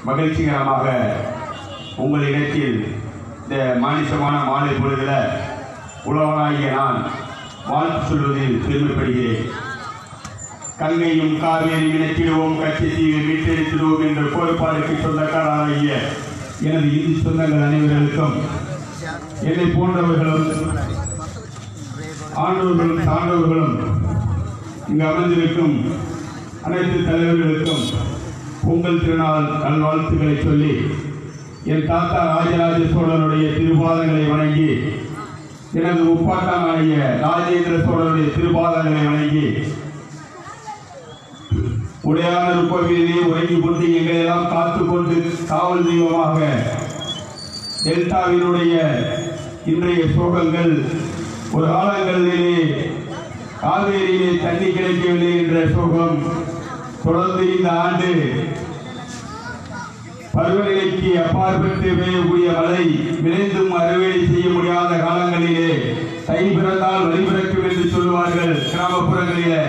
மகிழ்ச்சிகரமாக உங்கள் இடத்தில் இந்த மானிசமான மாலை பொழுதுல உழவனாகிய நான் வாழ்த்து சொல்வதில் பெருமைப்படுகிறேன் கங்கையும் காவேரி இணைத்திடுவோம் கட்சித்தீவை மீட்டெடுத்திடுவோம் என்ற கோட்பாடுக்கு சொந்தக்காரராகிய எனது இந்து சொந்தங்கள் அனைவர்களுக்கும் என்னை போன்றவர்களும் ஆண்டவர்களும் சான்றவர்களும் இங்கு அமர்ந்திருக்கும் அனைத்து தலைவர்களுக்கும் பொங்கல் திருநாள் நல்வாழ்த்துக்களை சொல்லி என் தாத்தா ராஜராஜ சோழனுடைய திருபாதங்களை வணங்கி எனது முப்பாட்டனாகிய ராஜேந்திர சோழனுடைய திருபாதங்களை வணங்கி உடையாளர் கோவிலிலே உறங்கி கொண்டு எங்களையெல்லாம் காத்து கொண்டு காவல் தெய்வமாக டெல்டாவினுடைய இன்றைய சோகங்கள் ஒரு காலங்களிலே காவேரியிலே தண்ணி கிடைக்கவில்லை என்ற சோகம் தொடர்ந்து இந்த ஆண்டு பருவநிலைக்கு அப்பாற்பட்டு பெய்யக்கூடிய மழை விரைந்தும் அறுவடை செய்ய முடியாத காலங்களிலே தை பிறந்தால் வழி பிறக்கும் என்று சொல்லுவார்கள் கிராமப்புறங்களிலே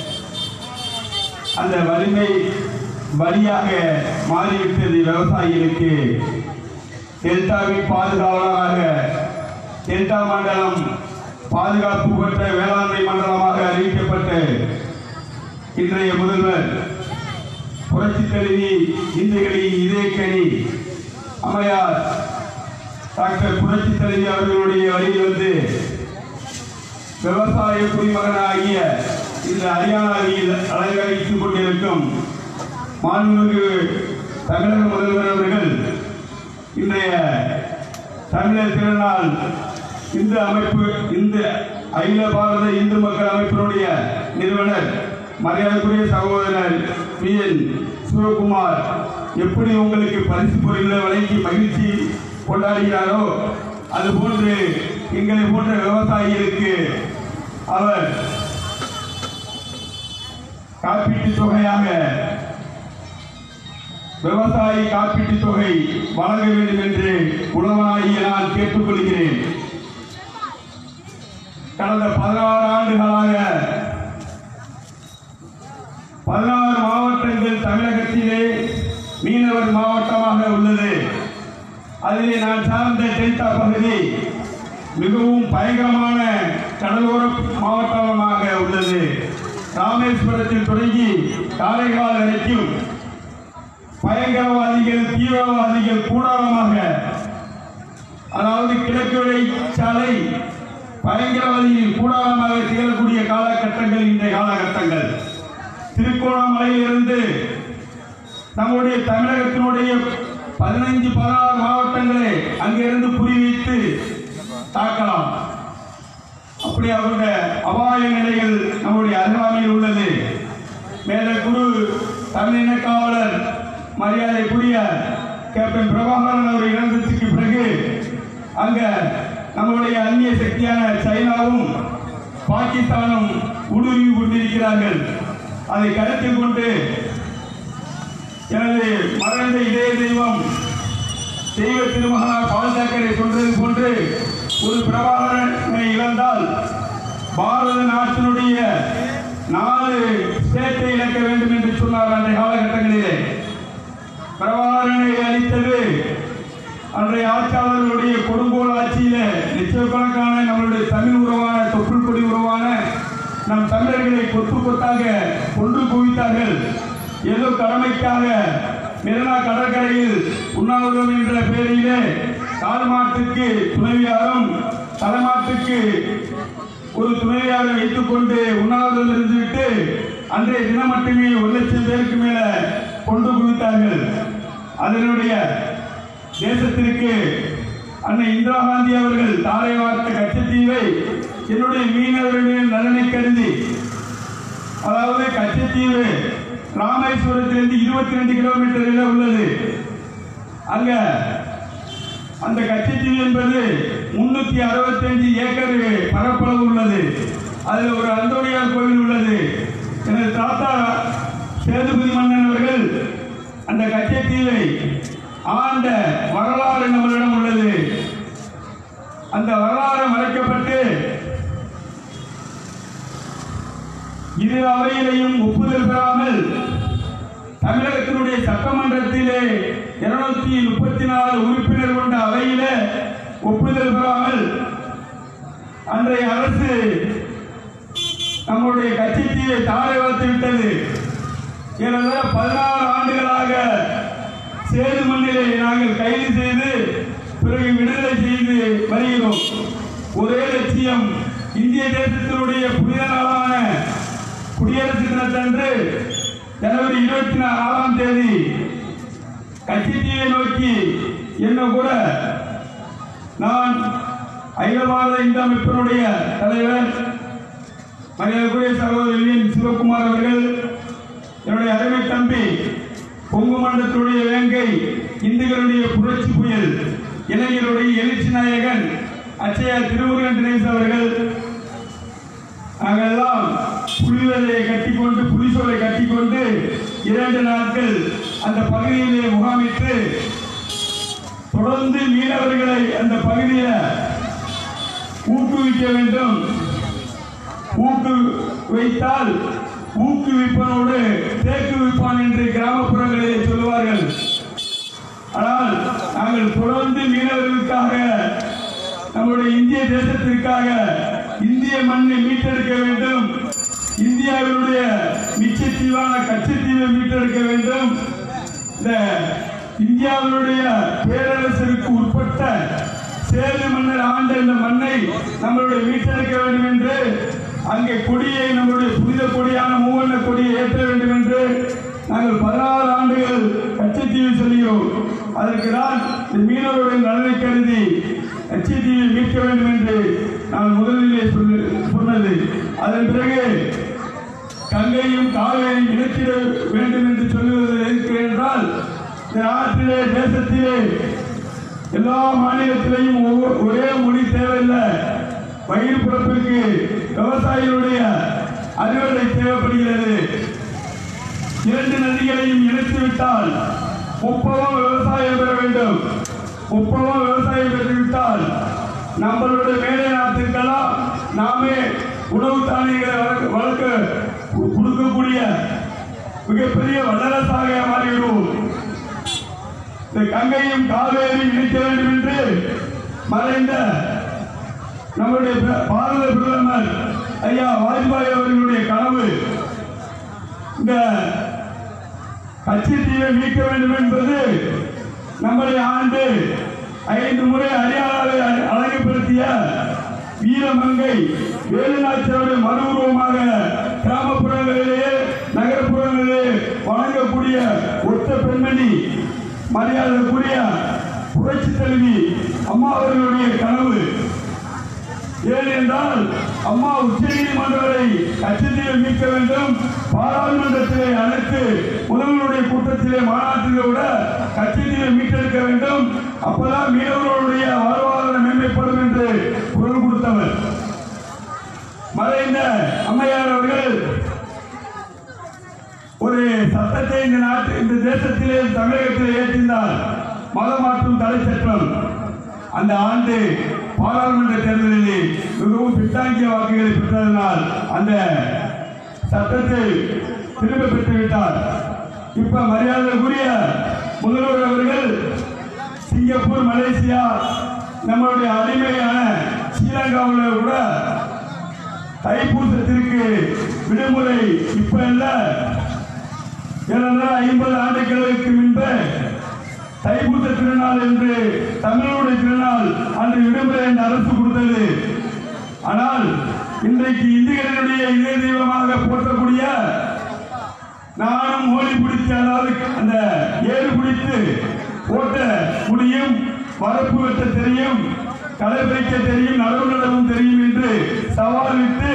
அந்த வலிமை வழியாக மாறிவிட்டது விவசாயிகளுக்கு டெல்டாவின் பாதுகாவலராக டெல்டா மண்டலம் பாதுகாப்பு பெற்ற வேளாண்மை மண்டலமாக அறிவிக்கப்பட்டு இன்றைய முதல்வர் புரட்சி தலைவி இந்துகளின் இதயக்கணி அம்மையார் டாக்டர் புரட்சி தலைவி அவர்களுடைய வழியில் வந்து விவசாய குடிமகனாகிய இந்த ஹரியானாவில் அலங்கரித்துக் கொண்டிருக்கும் மாண்புமிகு தமிழக முதல்வர் அவர்கள் இன்றைய தமிழர் திருநாள் இந்து அமைப்பு இந்த அகில பாரத இந்து மக்கள் அமைப்பினுடைய நிறுவனர் மரியாதைக்குரிய சகோதரர் பி என் சிவகுமார் எப்படி உங்களுக்கு பரிசு பொருட்களை வழங்கி மகிழ்ச்சி கொண்டாடுகிறாரோ அதுபோன்று எங்களை போன்ற விவசாயிகளுக்கு அவர் காப்பீட்டு தொகையாக விவசாயி காப்பீட்டு தொகை வழங்க வேண்டும் என்று உழவனாகிய நான் கேட்டுக்கொள்கிறேன் கடந்த பதினாறு ஆண்டுகளாக பதினாறு மாவட்டங்கள் தமிழகத்திலே மீனவர் மாவட்டமாக உள்ளது அதிலே நான் சார்ந்த டெல்டா பகுதி மிகவும் பயங்கரமான கடலோர மாவட்டமாக உள்ளது ராமேஸ்வரத்தில் தொடங்கி காரைக்கால் வரைக்கும் பயங்கரவாதிகள் தீவிரவாதிகள் கூடாரமாக அதாவது கிழக்கு வழி சாலை பயங்கரவாதிகள் கூடாரமாக திகழக்கூடிய காலகட்டங்கள் இன்றைய காலகட்டங்கள் திருக்கோணமலையிலிருந்து நம்முடைய தமிழகத்தினுடைய பதினைஞ்சு பதினாறு மாவட்டங்களை அங்கிருந்து குறிவைத்து தாக்கலாம் அப்படி அவருடைய அபாய நிலைகள் நம்முடைய அருகாமையில் உள்ளது மேலே குரு தமிழின காவலர் மரியாதைக்குரிய கேப்டன் பிரபாகரன் அவர் இழந்ததுக்கு பிறகு அங்க நம்முடைய அந்நிய சக்தியான சைனாவும் பாகிஸ்தானும் ஊடுருவி கொண்டிருக்கிறார்கள் அதை கருத்தில் கொண்டு எனது மறைந்த இதய தெய்வம் தெய்வ திருமகனார் பால்தாக்கரை சொல்றது போன்று ஒரு பிரபாகரனை இழந்தால் பாரத நாட்டினுடைய நாலு ஸ்டேட்டை இழக்க வேண்டும் என்று சொன்னார் அன்றைய காலகட்டங்களிலே பிரபாகரனை அளித்தது அன்றைய ஆட்சியாளர்களுடைய கொடுங்கோல் ஆட்சியில லட்சக்கணக்கான நம்மளுடைய தமிழ் உறவான தொப்புள் கொடி உறவான நம் தமிழர்களை கொத்து கொத்தாக கொன்று குவித்தார்கள் ஏதோ கடமைக்காக மெரினா கடற்கரையில் உண்ணாவிரதம் என்ற பெயரிலே கால்மாட்டுக்கு துணைவியாரும் தலைமாட்டுக்கு ஒரு துணைவியாரை வைத்துக் கொண்டு உண்ணாவிரதம் இருந்துவிட்டு அன்றைய தினம் மட்டுமே ஒரு லட்சம் பேருக்கு மேல கொண்டு குவித்தார்கள் அதனுடைய தேசத்திற்கு அன்னை இந்திரா காந்தி அவர்கள் தாரை வார்த்த கச்சத்தீவை என்னுடைய மீனவர்களின் நலனை கருதி அதாவது கச்சத்தீவு ராமேஸ்வரத்திலிருந்து இருபத்தி ரெண்டு கிலோமீட்டரில் உள்ளது அங்க அந்த கச்சத்தீவு என்பது முன்னூத்தி அறுபத்தஞ்சு ஏக்கர் பரப்பளவு உள்ளது அதில் ஒரு அந்தோணியார் கோவில் உள்ளது எனது தாத்தா சேதுபதி மன்னன் அவர்கள் அந்த கச்சத்தீவை ஆண்ட வரலாறு நம்மளிடம் உள்ளது அந்த வரலாறு மறைக்கப்பட்டு இரு அவையிலையும் ஒப்புதல் பெறாமல் தமிழகத்தினுடைய சட்டமன்றத்திலே இருநூத்தி முப்பத்தி நாலு உறுப்பினர் கொண்ட அவையில ஒப்புதல் பெறாமல் அன்றைய அரசு நம்முடைய கட்சிக்கு தாரை வளர்த்து விட்டது ஏனென்றால் பதினாறு ஆண்டுகளாக சேது மண்ணிலே நாங்கள் கைது செய்து பிறகு விடுதலை செய்து வருகிறோம் ஒரே லட்சியம் இந்திய தேசத்தினுடைய புனித நாளான குடியரசு தினத்தன்று ஜனவரி இருபத்தி நாலாம் தேதி கட்சித்தீவை நோக்கி என்ன கூட நான் அகில பாரத இந்து அமைப்பினுடைய தலைவர் மரியாதைக்குரிய சகோதரர் என் சிவகுமார் அவர்கள் என்னுடைய அருமை தம்பி கொங்கு மண்டலத்துடைய வேங்கை இந்துக்களுடைய புரட்சி புயல் இளைஞருடைய எழுச்சி நாயகன் அச்சயா திருமுருகன் தினேஷ் அவர்கள் நாங்கெல்லாம் புலிவலையை கட்டிக்கொண்டு புலிசோலை கட்டிக்கொண்டு இரண்டு நாட்கள் அந்த பகுதியிலே முகாமிட்டு தொடர்ந்து மீனவர்களை அந்த பகுதியில ஊக்குவிக்க வேண்டும் ஊக்கு வைத்தால் ஊக்குவிப்பனோடு தேக்குவிப்பான் என்று கிராமப்புறங்களிலே சொல்லுவார்கள் ஆனால் நாங்கள் தொடர்ந்து மீனவர்களுக்காக நம்முடைய இந்திய தேசத்திற்காக இந்திய மண்ணை மீட்டெடுக்க வேண்டும் இந்தியாவினுடைய மிச்சத்தீவான கச்சத்தீவை மீட்டெடுக்க வேண்டும் இந்த இந்தியாவினுடைய பேரரசருக்கு உட்பட்ட சேது மன்னர் ஆண்ட இந்த மண்ணை நம்மளுடைய மீட்டெடுக்க வேண்டும் என்று அங்கே கொடியை நம்முடைய புனித கொடியான மூவண்ண கொடியை ஏற்ற வேண்டும் என்று நாங்கள் பதினாறு ஆண்டுகள் கச்சத்தீவு செல்கிறோம் அதற்கு தான் இந்த மீனவருடைய நலனை கருதி கச்சத்தீவை மீட்க வேண்டும் என்று நான் முதலிலே சொல்லு சொன்னது அதன் பிறகு கங்கையும் காவேரியும் இணைத்திட வேண்டும் என்று சொல்லுவது இருக்கிறேன் என்றால் இந்த நாட்டிலே தேசத்திலே எல்லா மாநிலத்திலையும் ஒவ்வொரு- ஒரே மொழி தேவையில்லை பயிர் பிறப்பிற்கு விவசாயிகளுடைய அறுவடை தேவைப்படுகிறது இரண்டு நதிகளையும் இணைத்து விட்டால் முப்பதும் விவசாயம் பெற வேண்டும் முப்பதும் விவசாயம் பெற்றுவிட்டால் நம்மளுடைய மேலை நாட்டிற்கெல்லாம் நாமே உணவு தானியங்களை வளர்க்க வளர்க்க கு- கொடுக்கக்கூடிய மிகப்பெரிய வல்லரசாக மாறிவிடுவோம் இந்த கங்கையும் காவேரியும் இணைக்க வேண்டும் என்று மறைந்த நம்முடைய பிர- பாரத பிரதமர் ஐயா வாஜ்பாய் அவர்களுடைய கனவு இந்த கட்சித்தீவை மீட்க வேண்டும் என்பது நம்முடைய ஆண்டு ஐந்து முறை ஹரியானாவை அழ- அழகுபடுத்திய வீரமங்கை வேலுநாச்சியாருடைய மறு உருவமாக கிராமப்புறங்களிலே நகர்ப்புறங்களிலே வழங்கக்கூடிய ஒத்த பெண்மணி மரியாதைக்குரிய புரட்சி தலைவி அம்மா அவர்களுடைய கனவு ஏனென்றால் அம்மா உச்ச நீதிமன்றத்தை கட்சியிலே மீட்க வேண்டும் பாராளுமன்றத்திலே அழைத்து முதல்வருடைய கூட்டத்திலே மாநாட்டிலே விட கட்சியிலே மீட்டெடுக்க வேண்டும் அப்பதான் மீனவர்களுடைய வாழ்வாதாரம் மேம்படும் என்று குரல் கொடுத்தவர் மறைந்த அம்மையார் அவர்கள் ஒரு சட்டத்தை இந்த நாட்டு இந்த தேசத்திலே தமிழகத்திலே ஏற்றினார் மதமாற்றும் தடை சட்டம் அந்த ஆண்டு பாராளுமன்ற தேர்தலில் மிகவும் பின்தாங்கிய வாக்குகளை பெற்றதனால் அந்த சட்டத்தை திரும்ப பெற்றுவிட்டார் இப்ப மரியாதைக்குரிய முதல்வர் அவர்கள் சிங்கப்பூர் மலேசியா நம்மளுடைய அடிமையான ஸ்ரீலங்காவில் கூட தைப்பூசத்திற்கு விடுமுறை இப்ப இல்ல ஏனென்றால் ஐம்பது ஆண்டுகளுக்கு முன்பு தைப்பூச திருநாள் என்று தமிழருடைய திருநாள் அன்று விடுமுறை என்று அரசு கொடுத்தது ஆனால் இன்றைக்கு இந்துக்களினுடைய இதய தெய்வமாக போற்றக்கூடிய நானும் ஓடி பிடித்து அதாவது அந்த ஏறு பிடித்து ஓட்ட முடியும் வரப்பு வெட்ட தெரியும் களை பறிக்க தெரியும் நடவு நடவும் தெரியும் என்று சவால் விட்டு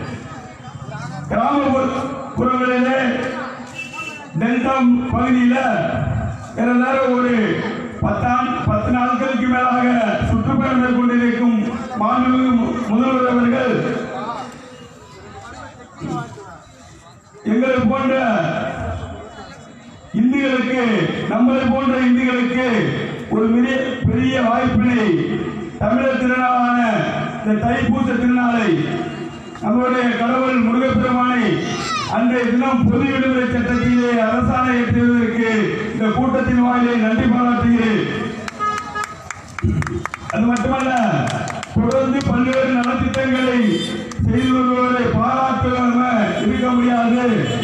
கிராமப்புறங்களிலே டெல்டா பகுதியில் ஏறத்தாழ ஒரு பத்தாம் பத்து நாட்களுக்கு மேலாக சுற்றுப்பயணம் மேற்கொண்டிருக்கும் மாண்புமிகு மு- முதல்வர் அவர்கள் எங்களை போன்ற இந்துக்களுக்கு நம்மளை போன்ற இந்துக்களுக்கு ஒரு பெரிய பெரிய வாய்ப்பினை தமிழர் திருநாளான இந்த தைப்பூச திருநாளை நம்முடைய கடவுள் முருகப்பெருமானை அன்றைய தினம் பொது விடுமுறை சட்டத்திலே அரசாணை எட்டுவதற்கு இந்த கூட்டத்தின் வாயிலே நன்றி பாராட்டுகிறேன் அது மட்டுமல்ல தொடர்ந்து பல்வேறு நலத்திட்டங்களை செய்து வருவதை பாராட்டுவதாக இருக்க முடியாது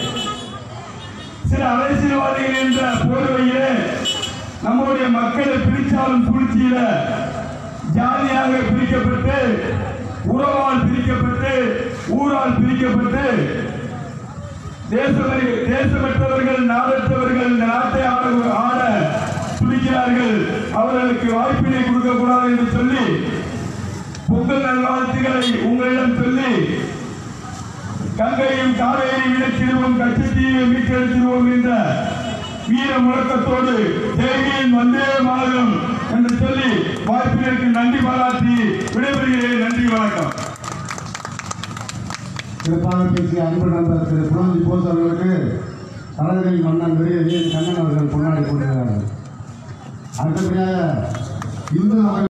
சில அரசியல்வாதிகள் என்ற போர்வையிலே நம்முடைய மக்களை பிரிச்சாலும் சூழ்ச்சியில ஜாதியாக பிரிக்கப்பட்டு உறவால் பிரிக்கப்பட்டு ஊரால் பிரிக்கப்பட்டு தேசமறி- தேசமற்றவர்கள் நாடற்றவர்கள் இந்த நாட்டை ஆட ஆட துடிக்கிறார்கள் அவர்களுக்கு வாய்ப்பினை கொடுக்க கூடாது என்று சொல்லி பொங்கல் நல்வாழ்த்துக்களை உங்களிடம் சொல்லி கங்கையும் காவேரி இணைத்திடுவோம் கட்சித்தீவை மீட்டெடுத்திடுவோம் என்ற வீர முழக்கத்தோடு தேவியின் வந்தே மாதம் என்று சொல்லி வாய்ப்பினருக்கு நன்றி பாராட்டி விடைபெறுகிறேன் நன்றி வணக்கம் சிறப்பாக பேசிய அன்பு நண்பர் திரு புலஞ்சி போஸ் அவர்களுக்கு தலைவரின் மன்னன் விருது கண்ணன் அவர்கள் கொண்டாடி கொண்டிருக்கிறார்கள் அடுத்தபடியாக இந்து மக்கள்